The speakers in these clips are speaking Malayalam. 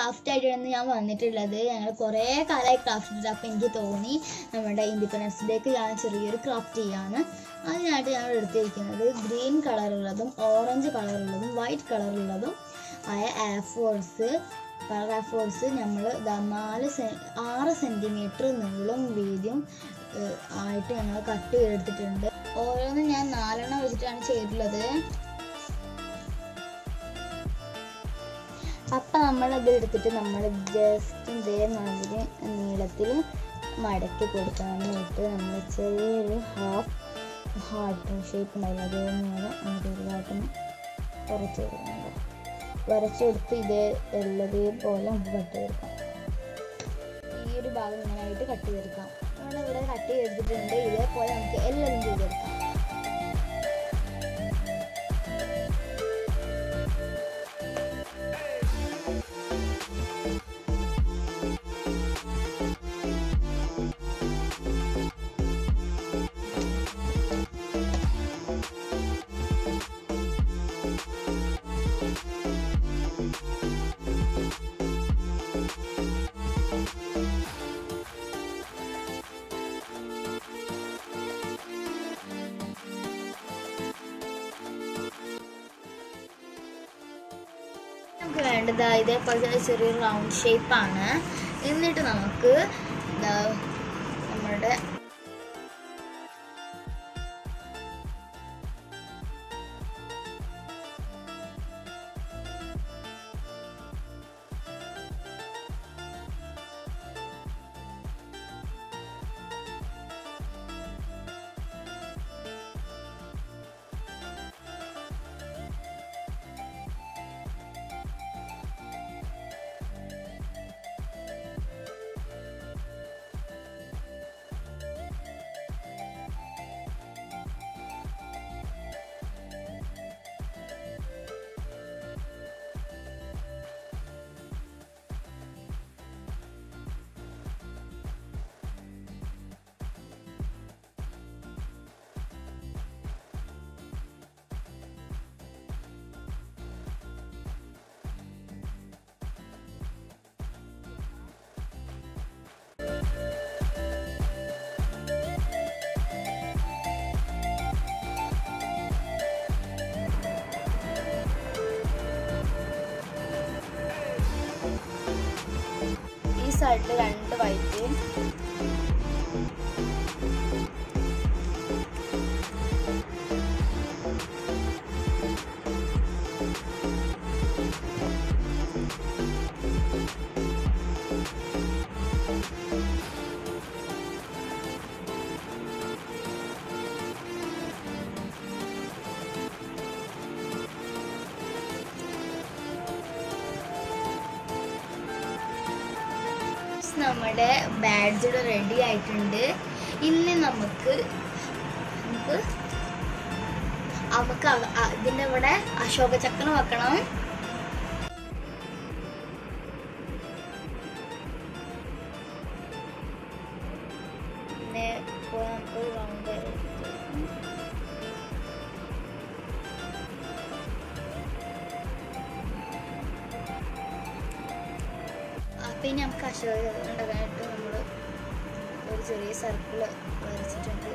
ക്രാഫ്റ്റ് ആയിട്ടാണ് ഞാൻ വന്നിട്ടുള്ളത് ഞങ്ങൾ കുറേ കാലമായി ക്രാഫ്റ്റ് ചെയ്തിട്ട് അപ്പോൾ എനിക്ക് തോന്നി നമ്മുടെ ഇൻഡിപെൻഡൻസ് ഡേക്ക് ഞാൻ ചെറിയൊരു ക്രാഫ്റ്റ് ചെയ്യാന്ന് അതിനായിട്ട് ഞങ്ങൾ എടുത്തിരിക്കുന്നത് ഗ്രീൻ കളറുള്ളതും ഓറഞ്ച് കളറുള്ളതും വൈറ്റ് കളറുള്ളതും ആയ ആഫോഴ്സ് കളർ ആഫോഴ്സ് നമ്മൾ നാല് സെ ആറ് സെൻറ്റിമീറ്റർ നീളവും വീതിയും ഏഹ്, ആയിട്ട് ഞങ്ങൾ കട്ട് ചെയ്തെടുത്തിട്ടുണ്ട് ഓരോന്നും ഞാൻ നാലെണ്ണം വെച്ചിട്ടാണ് ചെയ്തിട്ടുള്ളത് അപ്പം നമ്മളത് എടുത്തിട്ട് നമ്മൾ ജസ്റ്റ് ഇതേമാതിരി നീളത്തിൽ മടക്കി കൊടുക്കാനായിട്ട് നമ്മൾ ചെറിയൊരു ഹാഫ് ഹാർട്ട് ഷേപ്പ് ഉണ്ടാവില്ല അതേപോലെ നമുക്ക് ചെറുതായിട്ടൊന്ന് കുറച്ച് കൊടുക്കുന്നുണ്ട് വരച്ചെടുത്ത് ഇതേ എല്ലാതേപോലെ നമുക്ക് കട്ട് ചെയ്തെടുക്കാം ഈ ഒരു ഭാഗം ഇങ്ങനെയായിട്ട് കട്ട് ചെയ്തെടുക്കാം നമ്മളിവിടെ കട്ട് ചെയ്തെടുത്തിട്ടുണ്ട് ഇതേപോലെ നമുക്ക് എല്ലാതും ചെയ്തെടുക്കാം നമുക്ക് വേണ്ടത് ഇതേപോലത്തെ ചെറിയൊരു റൗണ്ട് ഷേപ്പാണ് എന്നിട്ട് നമുക്ക് ദാ നമ്മുടെ ഈ സൈഡിൽ രണ്ട് വൈറ്റ് നമ്മുടെ ബാഡ്ജ് ഇവിടെ റെഡി ആയിട്ടുണ്ട് ഇനി നമുക്ക് നമുക്ക് നമുക്ക് അവ- അ- ഇതിന്റെ ഇവിടെ അശോക ചക്രം വെക്കണം പിന്നെ ഇപ്പോൾ നമുക്ക് റൗണ്ട് അപ്പം ഇനി നമുക്ക് അശോക ചക്രം ഉണ്ടാക്കാനായിട്ട് നമ്മൾ ഒരു ചെറിയ സർക്കിൾ വരച്ചിട്ടുണ്ട്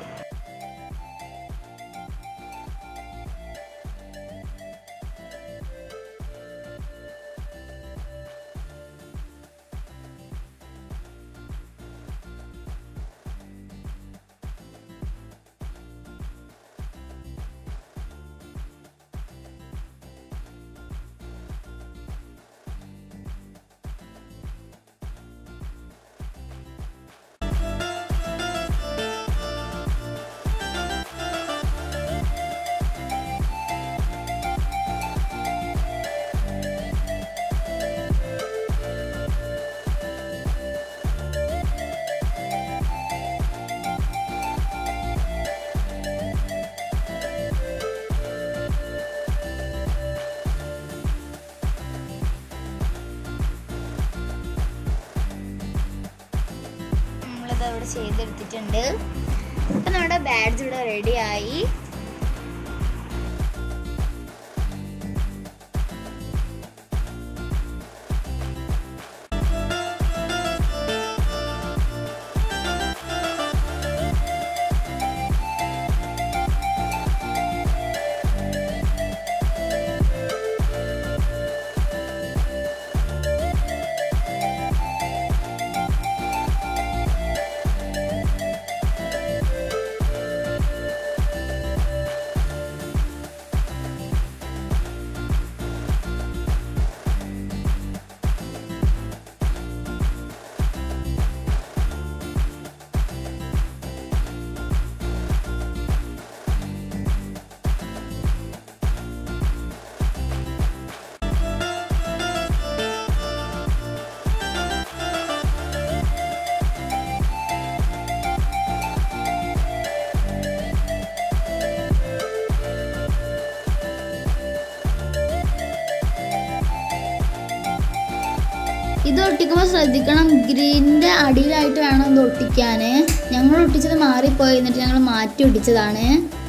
നമ്മളിത് ഇവിടെ ചെയ്തെടുത്തിട്ടുണ്ട് അപ്പം നമ്മുടെ ബാഡ്ജ് ഇവിടെ റെഡിയായി ഇത് ഒട്ടിക്കുമ്പോൾ ശ്രദ്ധിക്കണം ഗ്രീനിൻ്റെ അടിയിലായിട്ട് വേണം ഇത് ഒട്ടിക്കാൻ ഞങ്ങൾ ഒട്ടിച്ചത് മാറിപ്പോയി എന്നിട്ട് ഞങ്ങൾ മാറ്റി ഒട്ടിച്ചതാണ്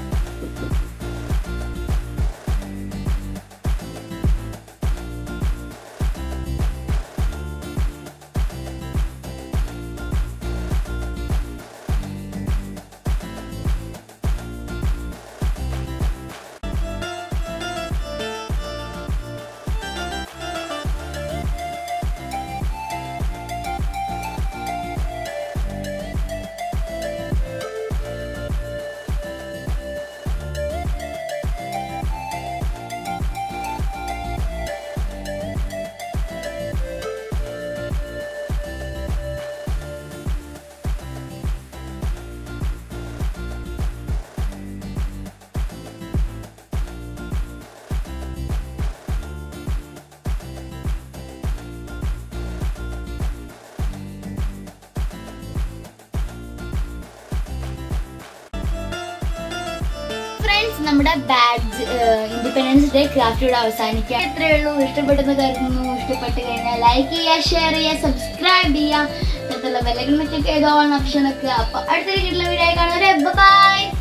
ഫ്രണ്ട്സ് നമ്മുടെ ബാഡ്ജ് ഇൻഡിപെൻഡൻസ് ഡേ ക്രാഫ്റ്റ് ഇവിടെ അവസാനിക്കുക ഇത്രയേ ഉള്ളൂ ഇഷ്ടപ്പെട്ടെന്ന് കരുതുന്നു ഇഷ്ടപ്പെട്ട് കഴിഞ്ഞാൽ ലൈക്ക് ചെയ്യുക ഷെയർ ചെയ്യുക സബ്സ്ക്രൈബ് ചെയ്യുക എന്നിട്ടുള്ള ബെല്ലൈക്കൺ ക്ലിക്ക് ചെയ്ത ഓൺ ഓപ്ഷൻ ഒക്കെ അപ്പോൾ അടുത്ത വീട്ടിലുള്ള വീഡിയോ കാണുന്നവരെ ബൈ